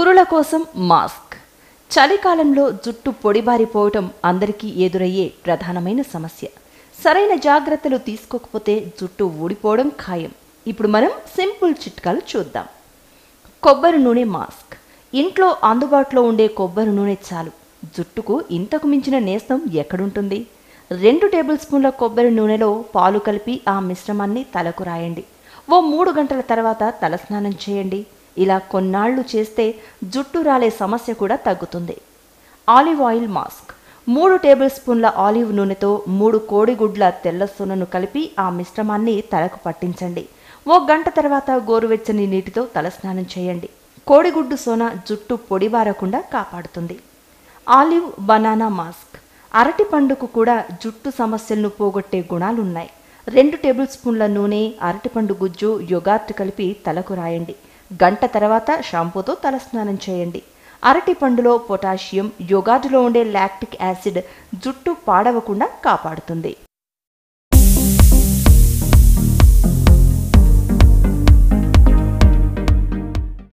కురుల కోసం మాస్క్ చలికాలంలో జుట్టు పొడిబారిపోవటం అందరికీ ఎదురయ్యే ప్రధానమైన సమస్య సరైన జాగ్రత్తలు తీసుకోకపోతే జుట్టు ఊడిపోవడం ఖాయం ఇప్పుడు మనం సింపుల్ చిట్కాలు చూద్దాం కొబ్బరి నూనె మాస్క్ ఇంట్లో అందుబాటులో ఉండే కొబ్బరి నూనె చాలు జుట్టుకు ఇంతకు మించిన నేస్తం ఎక్కడుంటుంది రెండు టేబుల్ స్పూన్ల కొబ్బరి నూనెలో పాలు కలిపి ఆ మిశ్రమాన్ని తలకు రాయండి ఓ మూడు గంటల తర్వాత తలస్నానం చేయండి ఇలా కొన్నాళ్లు చేస్తే జుట్టు రాలే సమస్య కూడా తగ్గుతుంది ఆలివ్ ఆయిల్ మాస్క్ మూడు టేబుల్ స్పూన్ల ఆలివ్ నూనెతో మూడు కోడిగుడ్ల తెల్ల సొనను కలిపి ఆ మిశ్రమాన్ని తలకు పట్టించండి ఓ గంట తర్వాత గోరువెచ్చని నీటితో తలస్నానం చేయండి కోడిగుడ్డు సోన జుట్టు పొడిబారకుండా కాపాడుతుంది ఆలివ్ బనానా మాస్క్ అరటి పండుకు కూడా జుట్టు సమస్యలను పోగొట్టే గుణాలున్నాయి రెండు టేబుల్ స్పూన్ల నూనె అరటిపండు గుజ్జు యొగార్ట్ కలిపి తలకు రాయండి గంట తర్వాత షాంపూతో తలస్నానం చేయండి అరటి పండులో పొటాషియం యొగార్టులో ఉండే లాక్టిక్ యాసిడ్ జుట్టు పాడవకుండా కాపాడుతుంది